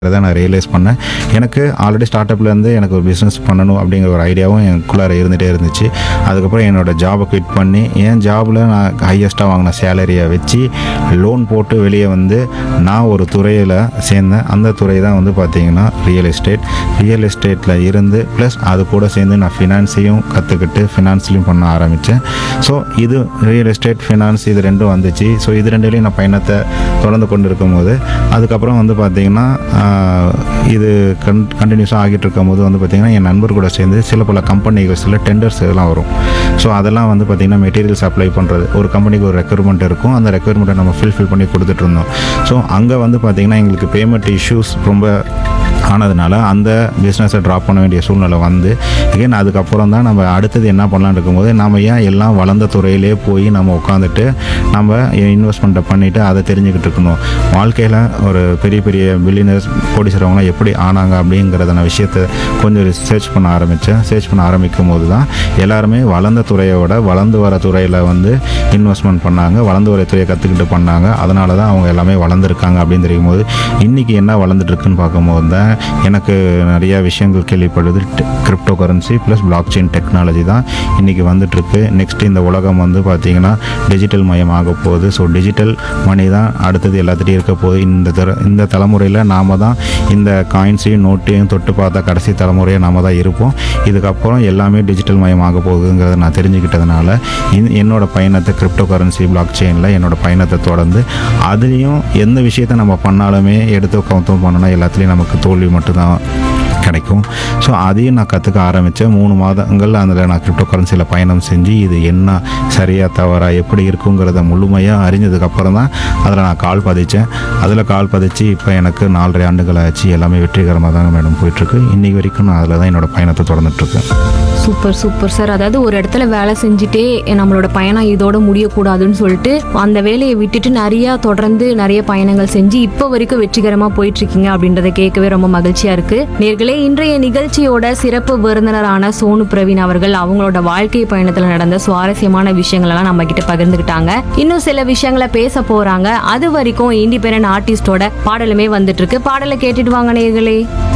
அதை நான் ரியலைஸ் பண்ணேன் எனக்கு ஆல்ரெடி ஸ்டார்ட் அப்லேருந்து எனக்கு ஒரு பிஸ்னஸ் பண்ணணும் அப்படிங்கிற ஒரு ஐடியாவும் எனக்குள்ளார இருந்துகிட்டே இருந்துச்சு அதுக்கப்புறம் என்னோட ஜாபை குவிட் பண்ணி என் ஜாபில் நான் ஹையஸ்ட்டாக வாங்கின சேலரியை வச்சு லோன் போட்டு வெளியே வந்து நான் ஒரு துறையில் சேர்ந்தேன் அந்த துறை தான் வந்து பார்த்தீங்கன்னா ரியல் எஸ்டேட் ரியல் எஸ்டேட்டில் இருந்து ப்ளஸ் அது கூட சேர்ந்து நான் ஃபினான்ஸையும் கற்றுக்கிட்டு ஃபினான்ஸ்லையும் பண்ண ஆரம்பித்தேன் ஸோ இது ரியல் எஸ்டேட் ஃபினான்ஸ் இது ரெண்டும் வந்துச்சு ஸோ இது ரெண்டுலேயும் நான் பயணத்தை தொடர்ந்து கொண்டு இருக்கும்போது அதுக்கப்புறம் வந்து பார்த்தீங்கன்னா ஆஹ், இது கன் கண்டினியூஸாக ஆகிட்டு இருக்கும்போது வந்து பார்த்தீங்கன்னா என் நண்பர் கூட சேர்ந்து சில பல கம்பெனிகள்ஸில் டெண்டர்ஸ் இதெல்லாம் வரும் ஸோ அதெல்லாம் வந்து பார்த்தீங்கன்னா மெட்டீரியல்ஸ் அப்ளை பண்ணுறது ஒரு கம்பெனிக்கு ஒரு ரெக்யர்மெண்ட் இருக்கும் அந்த ரெக்யர்மெண்ட்டை நம்ம ஃபில்ஃபில் பண்ணி கொடுத்துட்டு இருந்தோம் ஸோ அங்கே வந்து பார்த்தீங்கன்னா எங்களுக்கு பேமெண்ட் இஷ்யூஸ் ரொம்ப ஆனதுனால அந்த பிஸ்னஸை ட்ராப் பண்ண வேண்டிய சூழ்நிலை வந்து again அதுக்கப்புறம் தான் நம்ம அடுத்தது என்ன பண்ணலாம்னு இருக்கும்போது நம்ம ஏன் எல்லாம் வளர்ந்த துறையிலே போய் நம்ம உட்காந்துட்டு நம்ம இன்வெஸ்ட்மெண்ட்டை பண்ணிவிட்டு அதை தெரிஞ்சுக்கிட்டு இருக்கணும் வாழ்க்கையில் ஒரு பெரிய பெரிய பில்லியனர்ஸ் கோடீஸ்வரவங்களாம் எப்படி ஆனாங்க அப்படிங்கிறத நான் விஷயத்தை கொஞ்சம் சர்ச் பண்ண ஆரம்பித்தேன் சர்ச் பண்ண ஆரம்பிக்கும் போது தான் எல்லாருமே வளர்ந்த துறையோட வளர்ந்து வர துறையில் வந்து இன்வெஸ்ட்மெண்ட் பண்ணாங்க வளர்ந்து வர துறையை கற்றுக்கிட்டு பண்ணாங்க அதனால தான் அவங்க எல்லாமே வளர்ந்துருக்காங்க அப்படின்னு தெரியும் போது இன்றைக்கி என்ன வளர்ந்துட்டு இருக்குன்னு பார்க்கும்போது தான் எனக்கு நிறைய விஷயங்கள் கேள்விப்படுது crypto currency plus blockchain technology தான் இன்றைக்கி வந்துட்டுருக்கு நெக்ஸ்ட் இந்த உலகம் வந்து பார்த்திங்கன்னா டிஜிட்டல் மயம் ஆக போகுது ஸோ டிஜிட்டல் மணி தான் அடுத்தது எல்லாத்துட்டையும் இருக்க போகுது இந்த தர இந்த தலைமுறையில் நாம தான் இந்த காயின்ஸையும் நோட்டையும் தொட்டு பார்த்தா கடைசி தலைமுறையாக நாம தான் இருப்போம் இதுக்கப்புறம் எல்லாமே டிஜிட்டல் மயம் ஆக போகுதுங்கிறத நான் தெரிஞ்சுக்கிட்டதுனால இன்- என்னோட பயணத்தை கிரிப்டோ கரன்சி பிளாக் செயினில் என்னோட பயணத்தை தொடர்ந்து அதுலேயும் எந்த விஷயத்தை நம்ம பண்ணாலுமே எடுத்து கவுத்தம் பண்ணணும் எல்லாத்துலேயும் நமக்கு தோல்வி மட்டும்தான் கிடைக்கும் ஸோ அதையும் நான் கற்றுக்க ஆரம்பித்தேன் மூணு மாதங்கள் அதில் நான் கிரிப்டோ கரன்சியில் பயணம் செஞ்சு இது என்ன சரியா தவறா எப்படி இருக்குங்கிறத முழுமையாக அறிஞ்சதுக்கப்புறம் தான் அதில் நான் கால் பதிச்சேன் அதில் கால் பதிச்சு இப்போ எனக்கு நாலரை ஆண்டுகள் ஆச்சு எல்லாமே வெற்றிகரமாக தாங்க மேடம் போயிட்டுருக்கு இன்றைக்கி வரைக்கும் நான் அதில் தான் என்னோட பயணத்தை தொடர்ந்துட்டுருக்கேன் சூப்பர் சூப்பர் சார் அதாவது ஒரு இடத்துல வேலை செஞ்சுட்டே நம்மளோட பயணம் இதோட முடியக்கூடாதுன்னு சொல்லிட்டு அந்த வேலையை விட்டுட்டு நிறைய தொடர்ந்து நிறைய பயணங்கள் செஞ்சு இப்போ வரைக்கும் வெற்றிகரமா போயிட்டு இருக்கீங்க அப்படின்றத கேட்கவே ரொம்ப மகிழ்ச்சியா இருக்கு நேர்களே இன்றைய நிகழ்ச்சியோட சிறப்பு விருந்தினரான சோனு பிரவீன் அவர்கள் அவங்களோட வாழ்க்கை பயணத்துல நடந்த சுவாரஸ்யமான விஷயங்கள் எல்லாம் நம்ம கிட்ட பகிர்ந்துக்கிட்டாங்க இன்னும் சில விஷயங்களை பேச போறாங்க அது வரைக்கும் இண்டிபெண்டன்ட் ஆர்டிஸ்டோட பாடலுமே வந்துட்டு இருக்கு பாடலை கேட்டுட்டு வாங்க நேர்களே